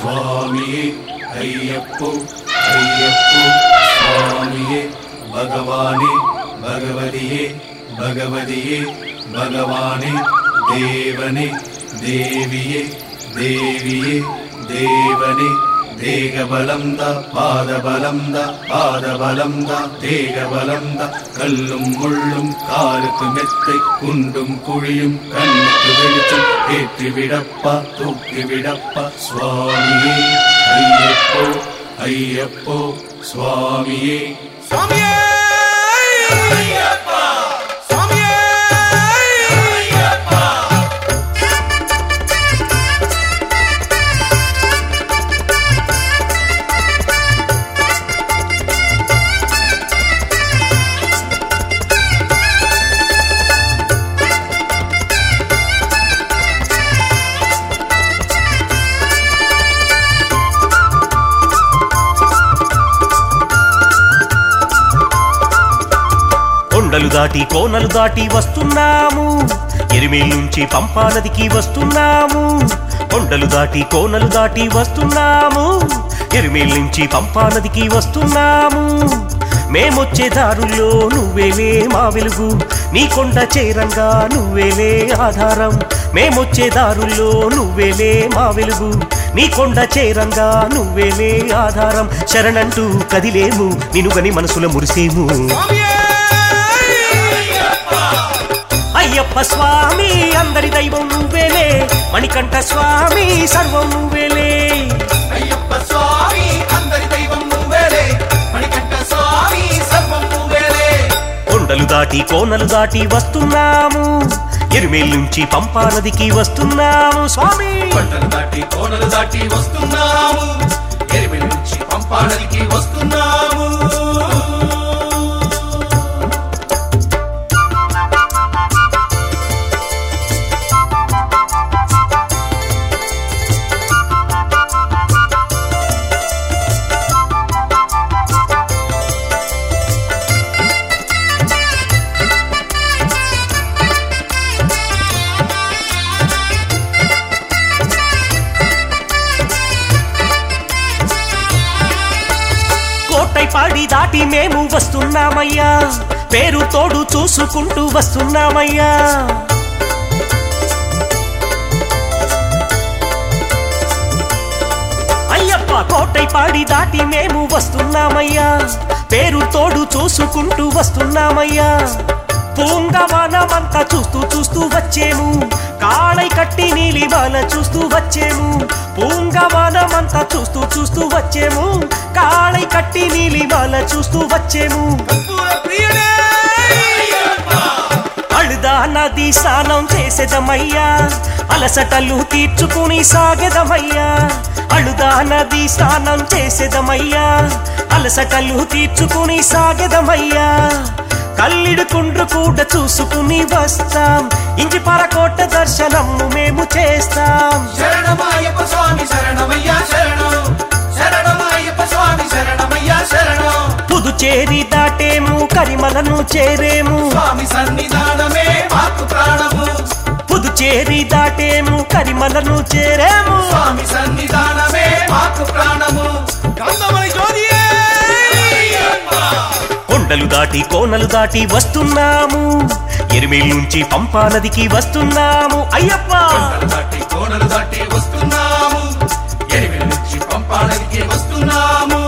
స్వామియే అయ్యప్పో అయ్యప్పో స్వామియే భగవానే భగవతియే భగవతియే భగవానే దేవనే దేవియే దేవియే దేవనే தேகபலம் த பாதபலம் த பாதபலம் த தேகபலம் த கல்லும் முள்ளும் காலுக்கு மெத்தை குண்டும் குழியும் கண்ணுக்கு வெளிச்சம் ஏற்றி விடப்பா தூக்கி விடப்பா சுவாமியே ஐயப்போ ஐயப்போ சுவாமியே స్వామియే స్వామియే కొండలు దాటి కోనలు దాటి వస్తున్నాము ఎరిమేల్ నుంచి పంపా నదికి వస్తున్నాము కొండలు దాటి కోనలు దాటి వస్తున్నాము ఎరిమేల్ నుంచి పంపా నదికి వస్తున్నాము మేమొచ్చే దారుల్లో నువ్వేలే మా వెలుగు నీ కొండ చేరంగా నువ్వేలే ఆధారం మేమొచ్చే దారుల్లో నువ్వేలే మా వెలుగు నీ కొండ చేరంగా నువ్వేలే ఆధారం శరణంటూ కదిలేము నినుగని మనసుల మురిసేము స్వామియే అయ్యప్ప స్వామి అందరి దైవం నువ్వేలే మణికంఠ స్వామి సర్వం నువ్వేలే అయ్యప్ప స్వామి అందరి దైవం నువ్వేలే మణికంఠ స్వామి సర్వం నువ్వేలే కొండలు దాటి కోనలు దాటి వస్తున్నాము ఎరుమేల్ నుంచి పంపా నదికి వస్తున్నాము స్వామి కొండలు దాటి కోనలు దాటి వస్తున్నాము ఎరిమిలి నుంచి పంపానదికి వస్తున్నాము కోటై పాడి దాటి మేము వస్తున్నామయ్యా పేరు తోడు చూసుకుంటూ వస్తున్నామయ్యా అయ్యప్ప కోటై పాడి దాటి మేము వస్తున్నామయ్యా పేరు తోడు చూసుకుంటూ వస్తున్నామయ్యా పూంగవనమంతా చూస్తూ చూస్తూ వచ్చేము కాళై కట్టి నీలిమాల చూస్తూ వచ్చేము పూంగవనమంతా చూస్తూ చూస్తూ వచ్చేము కాళై కట్టి నీలిమాల చూస్తూ వచ్చేము కర్పూర ప్రియుడే అழுదా నది స్నానం చేసేదమయ్యా అలసటలు తీర్చుకుని సాగెదమయ్యా అழுదా నది స్నానం చేసేదమయ్యా అలసటలు తీర్చుకుని సాగెదమయ్యా కల్లిడు కుండ్రు కూడా చూసుకుని వస్తాం ఇంటి పరకోట దర్శనము మేము చేస్తాం శరణమాయప్ప స్వామి శరణమయ్యా శరణం శరణమాయప్ప స్వామి శరణమయ్యా శరణం పుదుచేరి దాటేము కరిమలను చేరేము స్వామి సన్నిధానమే మాకు ప్రాణము పుదుచేరి దాటేము కరిమలను చేరేము స్వామి సన్నిధానమే మాకు ప్రాణము గంధమని జ్యోతియే కొండలు దాటి కోనలు దాటి వస్తున్నాము ఎరిమేల్ నుంచి పంపా నదికి వస్తున్నాము అయ్యప్ప కొండలు దాటి కోనలు దాటి వస్తున్నాము ఎనిమిది నుంచి పంపాలకి వస్తున్నాము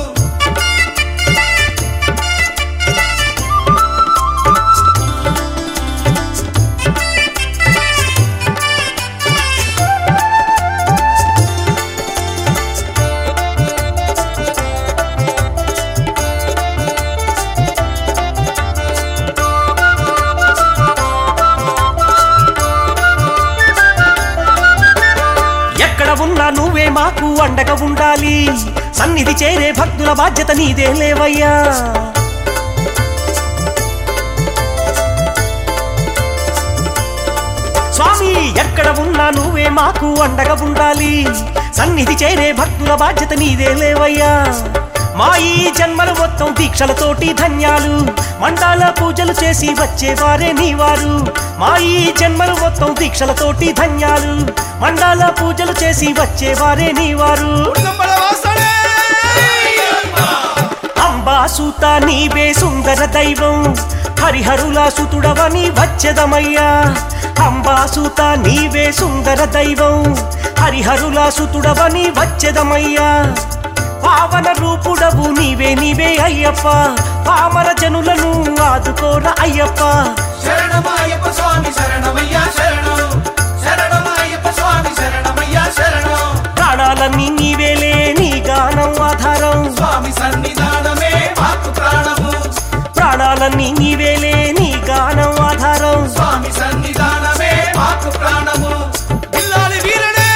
ఎక్కడ ఉన్నా నువ్వే మాకు అండగా ఉండాలి సన్నిధి చేరే భక్తుల బాధ్యత నీదే లేవయ్యా స్వామి ఎక్కడ ఉన్నా నువ్వే మాకు అండగా ఉండాలి సన్నిధి చేరే భక్తుల బాధ్యత నీదే లేవయ్యా మా ఈ జన్మలు మొత్తం దీక్షలతోటి ధన్యాలు మండాల పూజలు చేసి వచ్చేవారే నీవారు మా ఈ జన్మలు మొత్తం దీక్షలతోటి ధన్యాలు మండాల పూజలు చేసి వచ్చేవారే నీవారు ఉడుగంబల వాసనే అంబాసూత నీవే సుందర దైవం హరిహరుల సుతుడవని వచ్చదమయ్యా అంబాసూత నీవే సుందర దైవం హరిహరుల సుతుడవని వచ్చదమయ్యా పావన రూపుడవు నీవే నీవే అయ్యప్ప పామర జనులను ఆదుకోర అయ్యప్ప శరణమాయప్ప స్వామి శరణమయ్యా శరణం శరణమాయప్ప స్వామి శరణమయ్యా శరణం ప్రాణాలన్నీ నీవేలే నీ గానం ఆధారం స్వామి సన్నిధానమే మాకు ప్రాణము ప్రాణాలన్నీ నీవేలే నీ గానం ఆధారం స్వామి సన్నిధానమే మాకు ప్రాణము బిల్లాలి వీరనే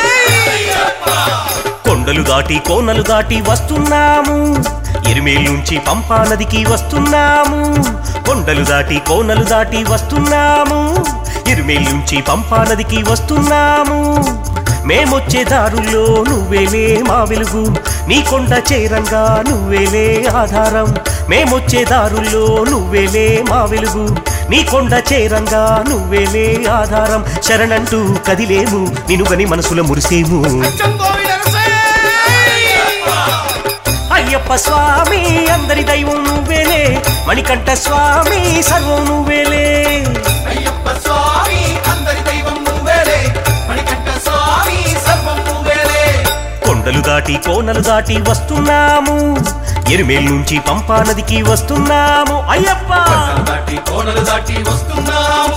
కొండలు దాటి కోనలు దాటి వస్తున్నాము ఎరిమేల్ నుంచి పంపా నదికి వస్తున్నాము కొండలు దాటి కోనలు దాటి వస్తున్నాము ఎరిమేల్ నుంచి పంపా నదికి వస్తున్నాము మేమొచ్చే దారుల్లో నువ్వేలే మా వెలుగు నీ కొండ చేరంగా నువ్వేలే ఆధారం మేమొచ్చే దారుల్లో నువ్వేలే మా వెలుగు నీ కొండ చేరంగా నువ్వేలే ఆధారం శరణంటూ కదిలేము నినుగని మనసుల మురిసేము చంగోవి నరసే అయ్యప్ప స్వామి అందరి దైవం నువ్వేలే మణికంఠ స్వామి సర్వం నువ్వేలే అయ్యప్ప స్వామి అందరి దైవం నువ్వేలే మణికంఠ స్వామి సర్వం నువ్వేలే కొండలు దాటి కోనలు దాటి వస్తున్నాము ఎరుమేల్ నుంచి పంపా నదికి వస్తున్నాము అయ్యప్ప కొండలు దాటి కోనలు దాటి వస్తున్నాము